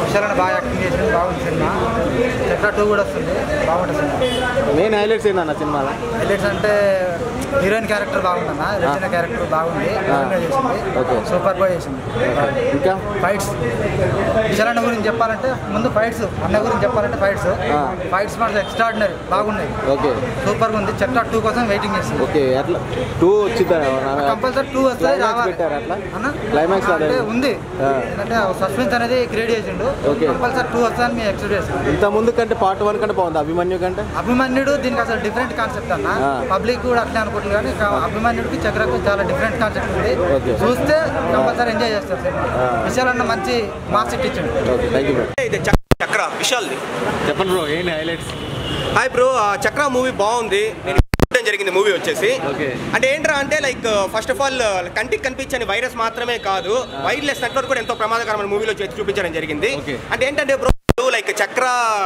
విశాలని బాగా యాక్టింగ్ చేసింది బాగుంది సినిమా చక్ర టూ కూడా వస్తుంది బాగుంటుంది సినిమా మెయిన్ హైలైట్స్ ఏందన్న సినిమాలో హైలైట్స్ అంటే హీరోయిన్ క్యారెక్టర్ బాగుందన్న రెజినా క్యారెక్టర్ బాగుంది బాగా చేసింది ఓకే. సూపర్ బాగా చేసింది ఇంకా ఫైట్స్ విశాలన్న గురించి చెప్పాలంటే ముందు ఫైట్స్ అన్న గురించి చెప్పాలంటే ఫైట్స్ ఆ. ఫైట్స్ మాత్రం ఎక్స్ట్రాడినరీ బాగున్నాయి ఓకే సూపర్గా ఉంది చక్ర టూ కోసం వెయిటింగ్ చేస్తుంది ఓకే అట్లా టూ వచ్చిందా కంపల్సరీ టూ వస్తుంది Climax రావాలి పెట్టారా అట్లా? అన్న Climax లో అంటే అదే. ఉంది ఆ. ఎందుకంటే సస్పెన్స్ అనేది క్రియేట్ చేసిండు ఓకే. కంపల్సరీ టూ వస్తుందని మేము ఎక్స్పెక్ట్ చేస్తాం ఇంత ముందు కంటే పార్ట్ వన్ కంటే బాగుంది అభిమన్యు కంటే అభిమన్యుడు దీనికి అసలు డిఫరెంట్ కాన్సెప్ట్ అన్న ఆ. పబ్లిక్ కూడా అట్లే అనుకుంటుంది కానీ కా- అభిమన్యుడికి చక్రకు చాలా డిఫరెంట్ కాన్సెప్ట్ ఉంది ఓకే. చూస్తే కంపల్సరీ ఎంజాయ్ చేస్తారు సినిమా ఆ. విశాల్ అన్న మంచి మార్క్స్ ఇచ్చిండు ఓకే థ్యాంక్ యూ బ్రో ఇది చక్- చక్ర విశాల్ది చెప్పండి బ్రో ఏంటి హైలైట్స్ హాయ్ బ్రో ఆ చక్ర మూవీ బాగుంది నేను చూడడం జరిగింది మూవీ వచ్చేసి ఓకే. అంటే ఏంట్రా అంటే లైక్ ఫస్ట్ ఆఫ్ ఆల్ కంటికి కనిపించని వైరస్ మాత్రమే కాదు వైర్లెస్ నెట్వర్క్ కూడా ఎంతో ప్రమాదకరమైన మూవీలో చేసి చూపించడం జరిగింది ఓకే. అంటే ఏంటంటే బ్రో లైక్ చక్ర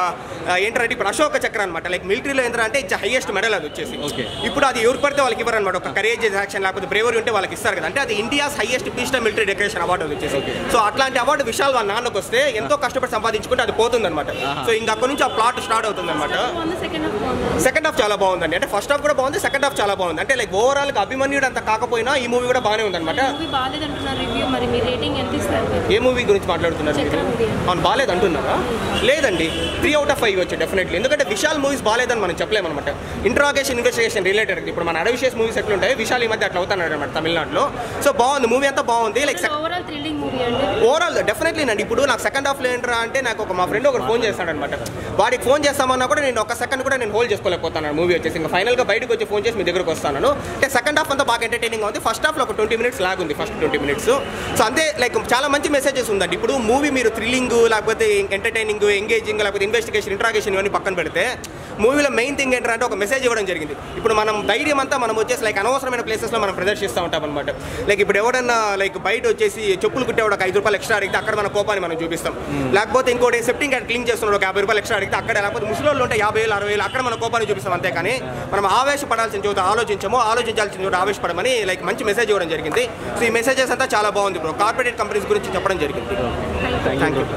ఆ, ఏంటంటే ఇప్పుడు అశోక చక్ర అనమాట లైక్ మిలిటరీలో ఏంటంటే ఇట్స్ హైయెస్ట్ మెడల్ అది వచ్చేసి ఓకే. ఇప్పుడు అది ఎవరు పడితే వాళ్ళకి ఇవ్వరు అనమాట ఒక కరేజ్ యాక్షన్ లేకపోతే బ్రేవరీ ఉంటే వాళ్ళకి ఇస్తారు కదా అంటే అది India's highest peacetime military decoration award అది వచ్చేసి సో అట్లాంటి అవార్డు విశాల్ వాళ్ళ నాన్నకు వస్తే ఎంతో కష్టపడి సంపాదించుకుంటే అది పోతుంది అనమాట సో ఇంకా అక్కడి నుంచి ఆ ప్లాట్ స్టార్ట్ అవుతుంది అనమాట సెకండ్ హాఫ్ బాగుంది సెకండ్ హాఫ్ చాలా బాగుందండి అంటే ఫస్ట్ హాఫ్ కూడా బాగుంది సెకండ్ హాఫ్ చాలా బాగుంది అంటే లైక్ ఓవరాల్ గా అభిమన్యుడు అంత కాకపోయినా ఈ మూవీ కూడా బాగానే ఉందన్నమాట మూవీ బాగాలేదంటున్నారు రివ్యూ మరి మీ రేటింగ్ ఎంత ఇస్తారు మీరు? ఏ మూవీ గురించి మాట్లాడుతున్నారు మీరు? చక్ర movie. అవును బాగాలేదు అంటున్నారా లేదండి త్రీ అవుట్ ఆఫ్ ఫైవ్ వచ్చి డెఫినెట్లీ ఎందుకంటే విశాల్ మూవీస్ బాగాలేదని మనం చెప్పలేమన్నమాట ఇంట్రాగేషన్ ఇన్వెస్టిగేషన్ రిలేటెడ్ ఇప్పుడు మన అడవిశేష్ మూవీస్ ఎట్లుంటాయి విశాల్ ఈ మధ్య అట్లా అవుతున్నాడు అనమాట తమిళనాడులో సో బాగుంది మూవీ అంతా బాగుంది లైక్ ఓవరాల్ థ్రిల్లింగ్ మూవీ అండి ఓవరాల్ డెఫినెట్లీ అండి ఇప్పుడు నాకు సెకండ్ హాఫ్ ఏంట్రా అంటే నాకు ఒక మా ఫ్రెండ్ ఒకటి ఫోన్ చేస్తాడనమాట వాడికి ఫోన్ చేస్తామన్నా కూడా నేను ఒక సెకండ్ కూడా నేను హోల్డ్ చేసుకోలేకపోతాను మూవీ వచ్చేసి ఇంకా ఫైనల్గా బయటకు వచ్చి ఫోన్ చేసి మీ దగ్గరకు వస్తాను అంటే సెకండ్ హాఫ్ అంతా బాగా ఎంటర్టైనింగ్ ఉంది ఫస్ట్ హాఫ్లో ఒక ట్వంటీ మినిట్స్ లాగ్ ఉంది ఫస్ట్ ట్వంటీ మినిట్స్ సో అంతే లైక్ చాలా మంచి మెసేజెస్ ఉందండి ఇప్పుడు మూవీ మీరు థ్రిల్లింగ్ లేకపోతే ఎంటర్టైనింగ్ ఎంగేజింగ్ లేకపోతే ఇన్వెస్టిగేషన్ ఇంట్రాగేషన్ ఇవన్నీ పక్కన పెడితే మూవీలో మెయిన్ థింగ్ ఏంటంటే ఒక మెసేజ్ ఇవ్వడం జరిగింది ఇప్పుడు మనం ధైర్యం అంతా మనం వచ్చేసి లైక్ అనవసరమైన ప్లేసెస్లో మనం ప్రదర్శిస్తూ ఉంటాం అనమాట లైక్ ఇప్పుడు ఎవడన్నా లైక్ బయట వచ్చేసి చెప్పులు కుట్టేవాడు ఒక ఐదు రూపాయలు ఎక్స్ట్రా అడిగితే అక్కడ మన కోపాన్ని మనం చూపిస్తాం లేకపోతే ఇంకోటి సెప్టింగ్ యాడ్ క్లీన్ చేస్తున్నాడు ఒక యాభై రూపాయలు ఎక్స్ట్రా అడిగితే అక్కడ లేకపోతే ముసలోళ్ళు ఉంటే యాభై వేలు అరవై వేలు అక్కడ మన కోపాన్ని చూపిస్తాం అంతేకాని మనం ఆవేశపడాల్సిన చోట ఆలోచించము ఆలోచించాల్సిన చోట ఆవేశపడమని లైక్ మంచి మెసేజ్ ఇవ్వడం జరిగింది సో ఈ మెసేజెస్ అంతా చాలా బాగుంది బ్రో కార్పొరేట్ కంపెనీస్ గురించి చెప్పడం జరిగింది థ్యాంక్ యూ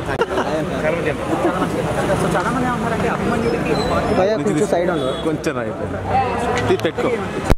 కొంచెం సైడ్ ఉంది కొంచెం అయిపోయింది ఇది పెట్టుకో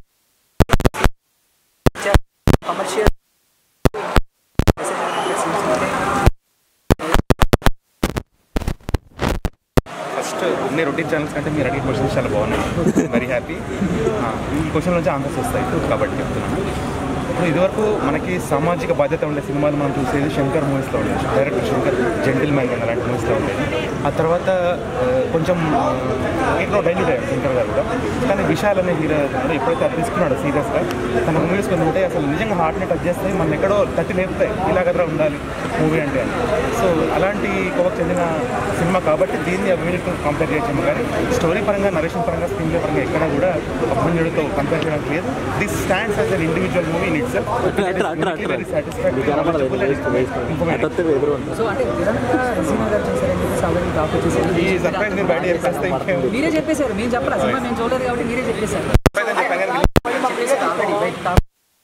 ఫస్ట్ అన్ని రొటీన్ ఛానల్స్ కంటే మీరు అడిగే క్వశ్చన్స్ చాలా బాగున్నాయి వెరీ హ్యాపీ ఈ క్వశ్చన్ నుంచి ఆన్సర్స్ వస్తాయి కాబట్టి చెప్తున్నాను ఇప్పుడు ఇదివరకు మనకి సామాజిక బాధ్యత ఉండే సినిమాలు మనం చూసేది శంకర్ మూవీస్లో ఉండేది డైరెక్టర్ శంకర్ జెంటిల్ మ్యాన్ కానీ అలాంటి మూవీస్లో ఉండేది ఆ తర్వాత ఆ, కొంచెం ఇంట్లో డైల్యూట్ అయ్యాడు శంకర్ గారు కూడా కానీ విశాల్ అనే హీరో కూడా ఎప్పుడైతే అది తీసుకున్నాడో సీరియస్గా తన మూవీస్ కొన్ని ఉంటాయి అసలు నిజంగా హార్ట్ని టచ్ చేస్తాయి మనం ఎక్కడో తట్టి లేపుతాయి ఇలాగ ఉండాలి మూవీ అంటే అని సో అలాంటి కోవకు చెందిన సినిమా కాబట్టి దీన్ని అభిమన్యుడితో కంపేర్ చేయొచ్చాము కానీ స్టోరీ పరంగా నరేషన్ పరంగా స్క్రీన్ ప్లే పరంగా ఎక్కడ కూడా అభిమన్యుడితో కంపేర్ చేయడానికి లేదు this stands as an individual movie in itself అట్రా, అట్రా, అట్రా. ఇది కనపడదు, ఇది waste, waste. అటు వస్తే ఎదురు ఉంటుంది. సో అంటే నిరంతర రసీనా గారు చేశారని చెప్పేసి ఆల్రెడీ టాక్ వచ్చేసింది ఈ సర్ప్రైజ్ మీరు బయట చెప్పేస్తే ఇంకేం మీరే చెప్పేశారు మేము చెప్పరా సినిమా మేము చూడలేదు కాబట్టి మీరే చెప్పేశారు surprise అని చెప్పాను కానీ ఆల్రెడీ బయట టాక్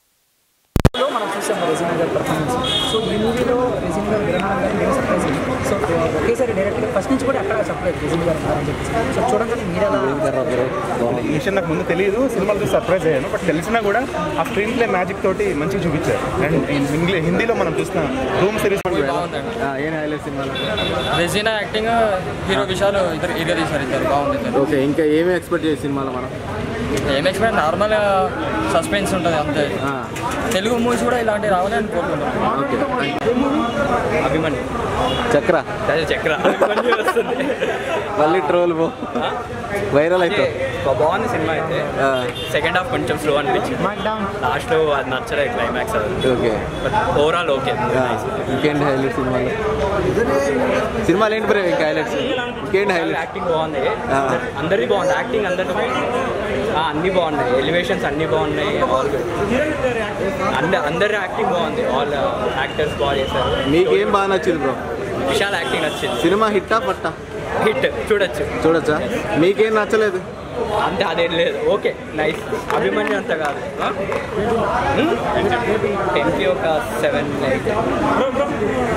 లో మనం చూసాం రెజినా గారి పర్ఫార్మెన్స్ సో ఈ మూవీలో రెజినా గారు విరమణ గారు నేను సర్ప్రైజ్ అయ్యింది సో ఒకేసారి డైరెక్ట్గా ఫస్ట్ నుంచి కూడా ఎక్కడ చెప్పలేదు రెజినా గారు ఉన్నారని చెప్పేసి సో చూడగానే మీరు ఎలా ఈ విషయం నాకు ముందు తెలియదు సినిమాలు చూసి సర్ప్రైజ్ అయ్యాను బట్ తెలిసినా కూడా ఆ స్క్రీన్ ప్లే మ్యాజిక్ తోటి మంచిగా చూపించారు అండ్ ఇంగ్లీ హిందీలో మనం చూసిన రూమ్ సిరీస్ ఆ, ఏం హైలైట్ సినిమాలో రెజీనా యాక్టింగ్ హీరో విశాల్ ఇద్దరు ఇద్దరు తీశారు ఇద్దరు బాగుంది ఇద్దరు ఓకే ఇంకా ఏమి ఎక్స్పెక్ట్ చేసి సినిమాలో మనం ఏం ఎక్స్పెక్ట్ నార్మల్ సస్పెన్స్ ఉంటుంది అంతే ఆ, తెలుగు మూవీస్ కూడా ఇలాంటివి రావాలని అనుకుంటున్నాను ఓకే అభిమన్యు చక్ర చక్ర వస్తుంది మళ్ళీ ట్రోల్ పో వైరల్ అయితే బాగుంది సినిమా అయితే ఆ, సెకండ్ హాఫ్ కొంచెం స్లో అనిపించింది లాస్ట్ అది నచ్చలేదు క్లైమాక్స్ అది ఓకే బట్ ఓవరాల్ ఓకే ఆ, ఇంకేంటి హైలైట్ సినిమాలో సినిమాలు ఏంటి బ్రో ఇంకా హైలైట్స్ ఇంకేంటి హైలైట్స్ యాక్టింగ్ బాగుంది ఆ. అందరిది బాగుంది యాక్టింగ్ అందరిది అన్నీ బాగున్నాయి ఎలివేషన్స్ అన్నీ బాగున్నాయి ఆల్ అందరి అందరి యాక్టింగ్ బాగుంది ఆల్ యాక్టర్స్ బాగా చేశారు మీకేం బాగా నచ్చింది బ్రో విశాల్ యాక్టింగ్ నచ్చింది సినిమా హిట్టా పట్టా హిట్ చూడొచ్చు చూడొచ్చా మీకేం నచ్చలేదు అంతే అదేం లేదు ఓకే నైస్ అభిమన్యు అంత కాదు టెన్కి ఒక సెవెన్ ఎయిట్